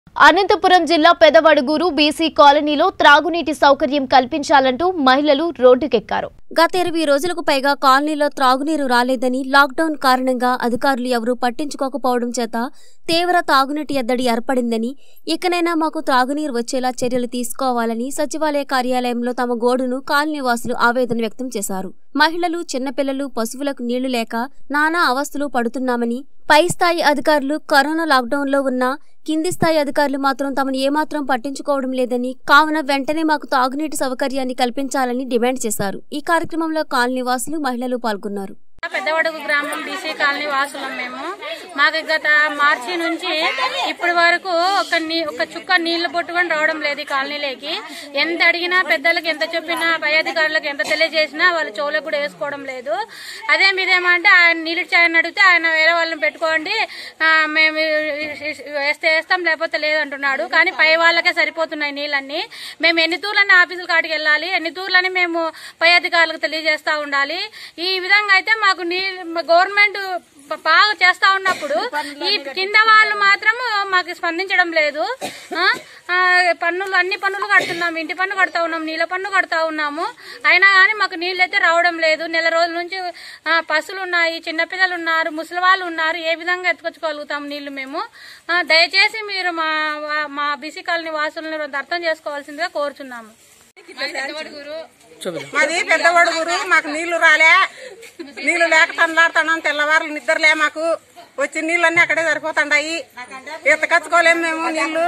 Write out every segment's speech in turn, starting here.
అనంతపురం జిల్లా పెదవడుగూరు బీసీ కాలనీలో త్రాగునీటి సౌకర్యం కల్పించాలంటూ మహిళలు రోడ్డుకెక్కారు గత ఇరవై రోజులకు పైగా కాలనీలో త్రాగునీరు రాలేదని లాక్డౌన్ కారణంగా అధికారులు ఎవరూ పట్టించుకోకపోవడం చేత తీవ్ర తాగునీటి ఎద్దడి ఏర్పడిందని ఇకనైనా మాకు త్రాగునీరు వచ్చేలా చర్యలు తీసుకోవాలని సచివాలయ కార్యాలయంలో తమ గోడును కాలనీ వాసులు ఆవేదన వ్యక్తం చేశారు మహిళలు చిన్నపిల్లలు పశువులకు నీళ్లు లేక నానా అవస్థలు పడుతున్నామని పై స్థాయి అధికారులు కరోనా లాక్డౌన్లో ఉన్న కింది స్థాయి అధికారులు మాత్రం తమను ఏమాత్రం పట్టించుకోవడం లేదని కావున వెంటనే మాకు తాగునీటి సౌకర్యాన్ని కల్పించాలని డిమాండ్ చేశారు ఈ కార్యక్రమంలో కాలనీ వాసులు మహిళలు పాల్గొన్నారు పెద్దవడుగు గ్రామం బీసీ కాలనీ వాసులం మేము మాకు గత మార్చి నుంచి ఇప్పటి వరకు ఒక నీ ఒక చుక్క నీళ్లు పట్టుకొని రావడం లేదు ఈ కాలనీలోకి ఎంత అడిగినా పెద్దలకు ఎంత చెప్పినా పై అధికారులకు ఎంత తెలియజేసినా వాళ్ళు చెవులకు కూడా వేసుకోవడం లేదు అదే మీదేమంటే ఆయన నీళ్ళు చాయని అడిగితే ఆయన వేరే వాళ్ళని పెట్టుకోండి ఆ, మేము వేస్తే వేస్తాం లేకపోతే లేదంటున్నాడు కానీ పై వాళ్ళకే సరిపోతున్నాయి నీళ్ళన్నీ మేము ఎన్ని తూర్లని ఆఫీసుల కాడికి వెళ్ళాలి ఎన్ని తూర్లని మేము పై అధికారులకు తెలియజేస్తా ఉండాలి ఈ విధంగా అయితే మాకు నీ గవర్నమెంట్ ప- బాగా చేస్తా ఉన్నప్పుడు ఈ కింద వాళ్ళు మాత్రము మాకు స్పందించడం లేదు ఆ, ఆ, పన్నులు అన్ని పన్నులు కడుతున్నాం ఇంటి పన్ను కడతా ఉన్నాం నీళ్ళ పన్ను కడతా ఉన్నాము అయినా కానీ మాకు నీళ్ళు అయితే రావడం లేదు నెల రోజుల నుంచి ఆ, పశువులు ఉన్నాయి చిన్నపిల్లలు ఉన్నారు ముసలి వాళ్ళు ఉన్నారు ఏ విధంగా ఎత్తుకొచ్చుకోగలుగుతాం నీళ్లు మేము ఆ, దయచేసి మీరు మా వా- మా బీసీ కాలనీ వాసులను అర్థం చేసుకోవాల్సిందిగా కోరుచున్నాము మాది పెద్దవడుగురు మాకు నీళ్లు రాలే నీళ్లు లేక తండ్లాడుతున్నాం తెల్లవారులు నిద్రలే మాకు వచ్చి నీళ్ళన్నీ అక్కడే సరిపోతుండాయి ఎత్తకచ్చుకోలేము మేము నీళ్లు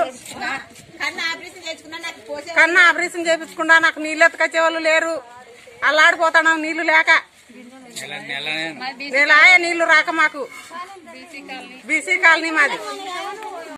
కన్నా ఆపరేషన్ చేపించుకున్నా నాకు నీళ్లు ఎత్తకచ్చే వాళ్ళు లేరు అల్లాడిపోతున్నాం నీళ్లు లేక నెలాయ నీళ్లు రాక మాకు బీసీ కాలనీ మాది